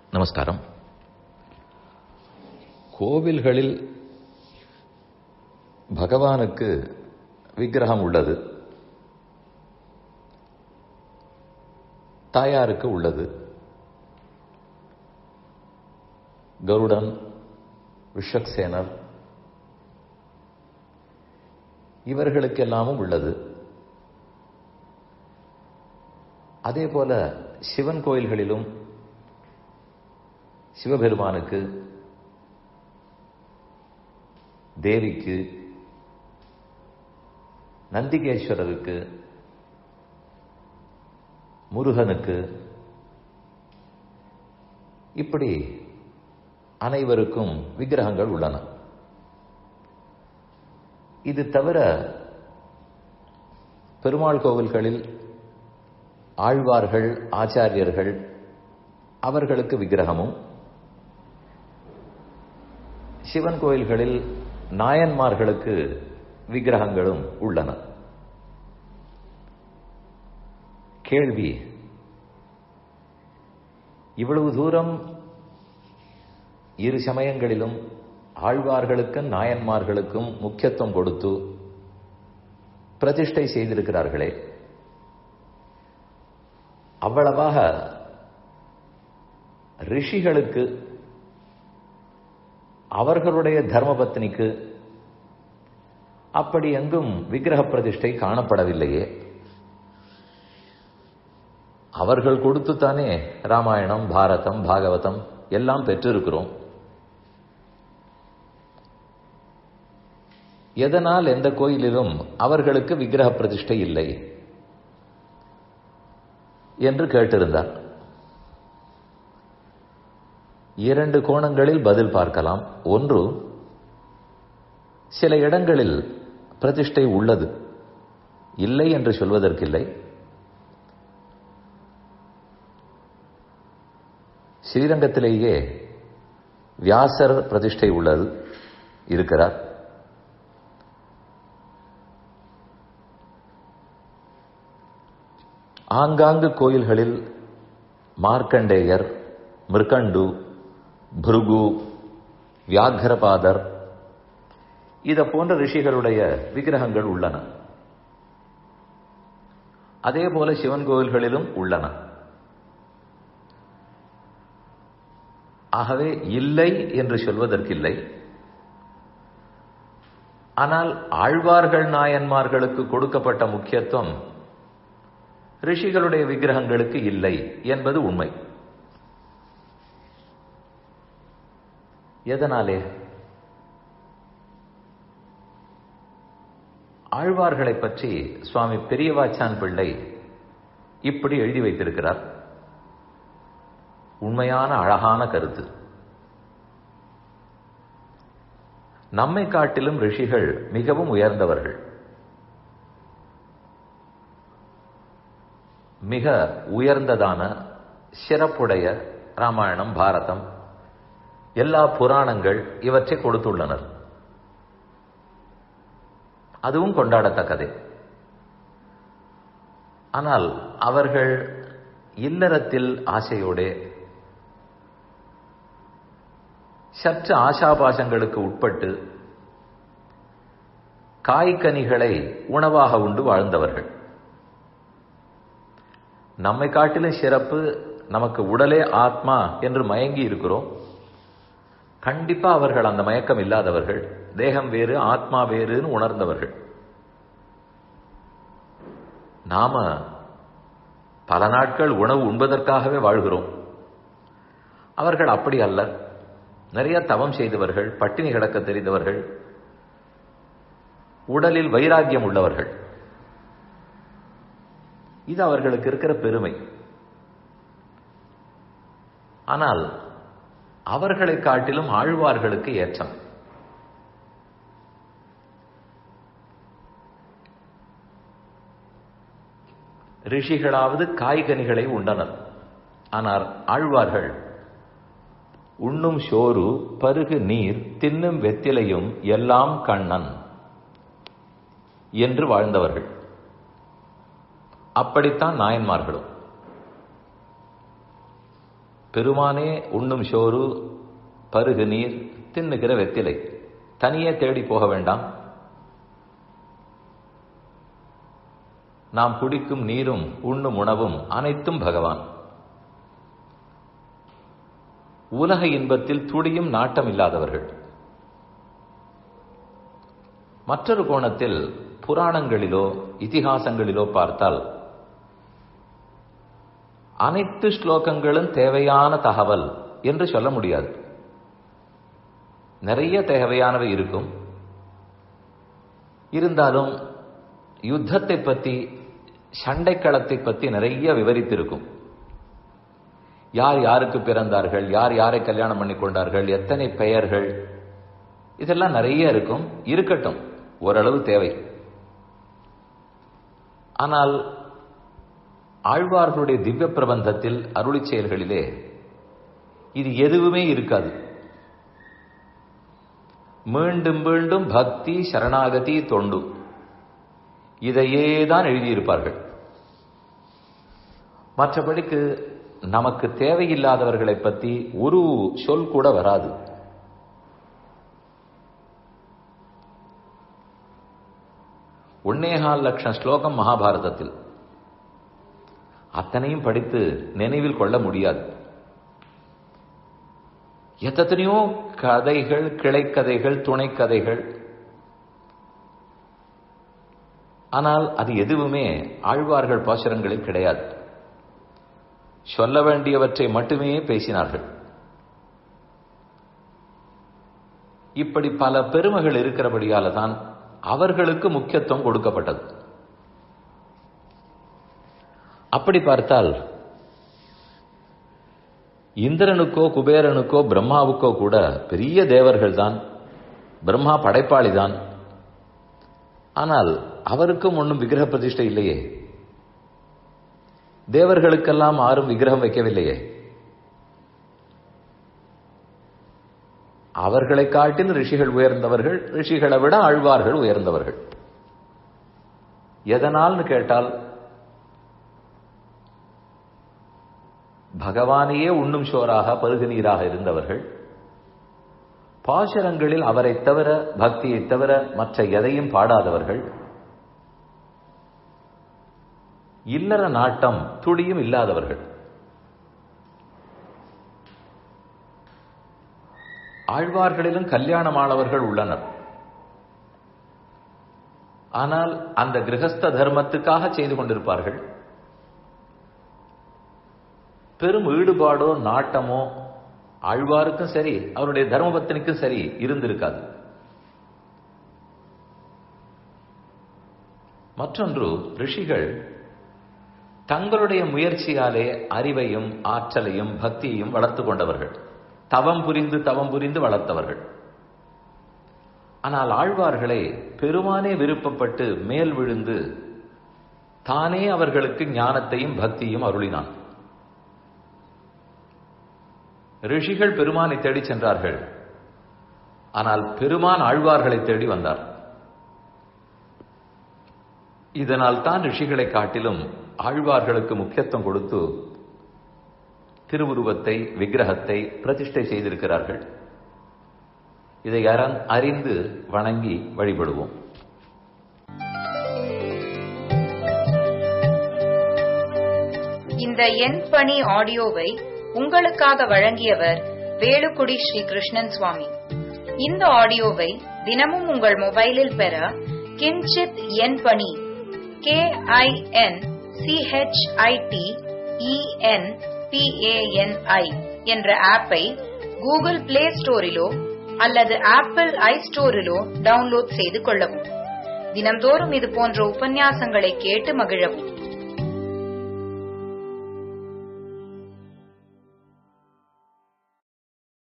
நமஸ்காரம் கோவில்களில் பகவானுக்கு விக்கிரகம் உள்ளது தாயாருக்கு உள்ளது கருடன் விஷக்சேனர் இவர்களுக்கெல்லாமும் உள்ளது அதே போல சிவன் கோயில்களிலும் சிவபெருமானுக்கு தேவிக்கு நந்திகேஸ்வரருக்கு முருகனுக்கு இப்படி அனைவருக்கும் விக்கிரகங்கள் உள்ளன இது தவிர பெருமாள் கோவில்களில் ஆழ்வார்கள் ஆச்சாரியர்கள் அவர்களுக்கு விக்கிரகமும் சிவன் கோயில்களில் நாயன்மார்களுக்கு விக்கிரகங்களும் உள்ளன கேள்வி இவ்வளவு தூரம் இரு சமயங்களிலும் ஆழ்வார்களுக்கும் நாயன்மார்களுக்கும் முக்கியத்துவம் கொடுத்து பிரதிஷ்டை செய்திருக்கிறார்களே அவ்வளவாக ரிஷிகளுக்கு அவர்களுடைய தர்மபத்னிக்கு அப்படி எங்கும் விக்கிரக பிரதிஷ்டை காணப்படவில்லையே அவர்கள் கொடுத்துத்தானே ராமாயணம் பாரதம் பாகவதம் எல்லாம் பெற்றிருக்கிறோம் எதனால் எந்த கோயிலிலும் அவர்களுக்கு விக்கிரக பிரதிஷ்டை இல்லை என்று கேட்டிருந்தார் இரண்டு கோணங்களில் பதில் பார்க்கலாம் ஒன்று சில இடங்களில் பிரதிஷ்டை உள்ளது இல்லை என்று சொல்வதற்கில்லை ஸ்ரீரங்கத்திலேயே வியாசர் பிரதிஷ்டை உள்ளது இருக்கிறார் ஆங்காங்கு கோயில்களில் மார்க்கண்டேயர் மிருகண்டு பிருகு வியாகரபாதர் இத போன்ற ரிஷிகளுடைய விக்கிரகங்கள் உள்ளன அதே போல சிவன் கோயில்களிலும் உள்ளன ஆகவே இல்லை என்று சொல்வதற்கில்லை ஆனால் ஆழ்வார்கள் நாயன்மார்களுக்கு கொடுக்கப்பட்ட முக்கியத்துவம் ரிஷிகளுடைய விக்கிரகங்களுக்கு இல்லை என்பது உண்மை எதனாலே ஆழ்வார்களை பற்றி சுவாமி பெரியவாச்சான் பிள்ளை இப்படி எழுதி வைத்திருக்கிறார் உண்மையான அழகான கருத்து நம்மை காட்டிலும் ரிஷிகள் மிகவும் உயர்ந்தவர்கள் மிக உயர்ந்ததான சிறப்புடைய ராமாயணம் பாரதம் எல்லா புராணங்கள் இவற்றை கொடுத்துள்ளனர் அதுவும் கொண்டாடத்தக்கதே ஆனால் அவர்கள் இல்லறத்தில் ஆசையோடு சற்று ஆசாபாசங்களுக்கு உட்பட்டு காய்கனிகளை உணவாக உண்டு வாழ்ந்தவர்கள் நம்மை காட்டிலும் சிறப்பு நமக்கு உடலே ஆத்மா என்று மயங்கி இருக்கிறோம் கண்டிப்பா அவர்கள் அந்த மயக்கம் இல்லாதவர்கள் தேகம் வேறு ஆத்மா வேறுன்னு உணர்ந்தவர்கள் நாம பல நாட்கள் உணவு உண்பதற்காகவே வாழ்கிறோம் அவர்கள் அப்படி அல்ல நிறைய தவம் செய்தவர்கள் பட்டினி கிடக்க தெரிந்தவர்கள் உடலில் வைராக்கியம் உள்ளவர்கள் இது அவர்களுக்கு இருக்கிற பெருமை ஆனால் அவர்களை காட்டிலும் ஆழ்வார்களுக்கு ஏற்றம் ரிஷிகளாவது காய்கனிகளை உண்டனர் ஆனால் ஆழ்வார்கள் உண்ணும் சோறு பருகு நீர் தின்னும் வெத்திலையும் எல்லாம் கண்ணன் என்று வாழ்ந்தவர்கள் அப்படித்தான் நாயன்மார்களும் பெருமானே உண்ணும் சோறு பருகு நீர் தின்னுகிற வெத்திலை தனியே தேடி போக வேண்டாம் நாம் குடிக்கும் நீரும் உண்ணும் உணவும் அனைத்தும் பகவான் உலக இன்பத்தில் துடியும் நாட்டம் இல்லாதவர்கள் மற்றொரு கோணத்தில் புராணங்களிலோ இதிகாசங்களிலோ பார்த்தால் அனைத்து ஸ்லோகங்களும் தேவையான தகவல் என்று சொல்ல முடியாது நிறைய தேவையானவை இருக்கும் இருந்தாலும் யுத்தத்தை பற்றி சண்டைக்களத்தை பற்றி நிறைய விவரித்திருக்கும் யார் யாருக்கு பிறந்தார்கள் யார் யாரை கல்யாணம் பண்ணி கொண்டார்கள் எத்தனை பெயர்கள் இதெல்லாம் நிறைய இருக்கும் இருக்கட்டும் ஓரளவு தேவை ஆனால் ஆழ்வார்களுடைய திவ்ய பிரபந்தத்தில் அருளி செயல்களிலே இது எதுவுமே இருக்காது மீண்டும் மீண்டும் பக்தி சரணாகதி தொண்டு இதையே தான் எழுதியிருப்பார்கள் மற்றபடிக்கு நமக்கு தேவையில்லாதவர்களை பற்றி ஒரு சொல் கூட வராது ஒன்னேகால் லட்சம் ஸ்லோகம் மகாபாரதத்தில் அத்தனையும் படித்து நினைவில் கொள்ள முடியாது எத்தனையோ கதைகள் கிளைக்கதைகள் துணைக்கதைகள் ஆனால் அது எதுவுமே ஆழ்வார்கள் பாசுரங்களில் கிடையாது சொல்ல வேண்டியவற்றை மட்டுமே பேசினார்கள் இப்படி பல பெருமைகள் இருக்கிறபடியால தான் அவர்களுக்கு முக்கியத்துவம் கொடுக்கப்பட்டது அப்படி பார்த்தால் இந்திரனுக்கோ குபேரனுக்கோ பிரம்மாவுக்கோ கூட பெரிய தேவர்கள் தான் பிரம்மா படைப்பாளி தான் ஆனால் அவருக்கும் ஒன்றும் விக்கிரக பிரதிஷ்டை இல்லையே தேவர்களுக்கெல்லாம் ஆரும் விக்கிரகம் வைக்கவில்லையே அவர்களை காட்டில் ரிஷிகள் உயர்ந்தவர்கள் ரிஷிகளை விட ஆழ்வார்கள் உயர்ந்தவர்கள் எதனால்னு கேட்டால் பகவானையே உண்ணும் சோறாக பருகு நீராக இருந்தவர்கள் பாசுரங்களில் அவரை தவிர பக்தியை தவிர மற்ற எதையும் பாடாதவர்கள் இல்லற நாட்டம் துளியும் இல்லாதவர்கள் ஆழ்வார்களிலும் கல்யாணமானவர்கள் உள்ளனர் ஆனால் அந்த கிரகஸ்த தர்மத்துக்காக செய்து கொண்டிருப்பார்கள் பெரும் ஈடுபாடோ நாட்டமோ ஆழ்வாருக்கும் சரி அவருடைய தர்மபத்தினிக்கும் சரி இருந்திருக்காது மற்றொன்று ரிஷிகள் தங்களுடைய முயற்சியாலே அறிவையும் ஆற்றலையும் பக்தியையும் வளர்த்து கொண்டவர்கள் தவம் புரிந்து தவம் புரிந்து வளர்த்தவர்கள் ஆனால் ஆழ்வார்களை பெருமானே விருப்பப்பட்டு மேல் விழுந்து தானே அவர்களுக்கு ஞானத்தையும் பக்தியும் அருளினான் ரிஷிகள் பெருமானை தேடி சென்றார்கள் ஆனால் பெருமான் ஆழ்வார்களை தேடி வந்தார் இதனால் தான் ரிஷிகளை காட்டிலும் ஆழ்வார்களுக்கு முக்கியத்துவம் கொடுத்து திருவுருவத்தை விக்கிரகத்தை பிரதிஷ்டை செய்திருக்கிறார்கள் இதை யாரான் அறிந்து வணங்கி வழிபடுவோம் இந்த எண் பணி ஆடியோவை உங்களுக்காக வழங்கியவர் வேலுக்குடி ஸ்ரீ கிருஷ்ணன் சுவாமி இந்த ஆடியோவை தினமும் உங்கள் மொபைலில் பெற கிஞ்சித் எண் பணி கே ஐ என் சிஹெச்ஐடி இஎன் பிஏஎன்ஐ என்ற ஆப்பை கூகுள் பிளே ஸ்டோரிலோ அல்லது ஆப்பிள் ஐ ஸ்டோரிலோ டவுன்லோட் செய்து கொள்ளவும் தினம்தோறும் இது போன்ற உபன்யாசங்களை கேட்டு மகிழவும்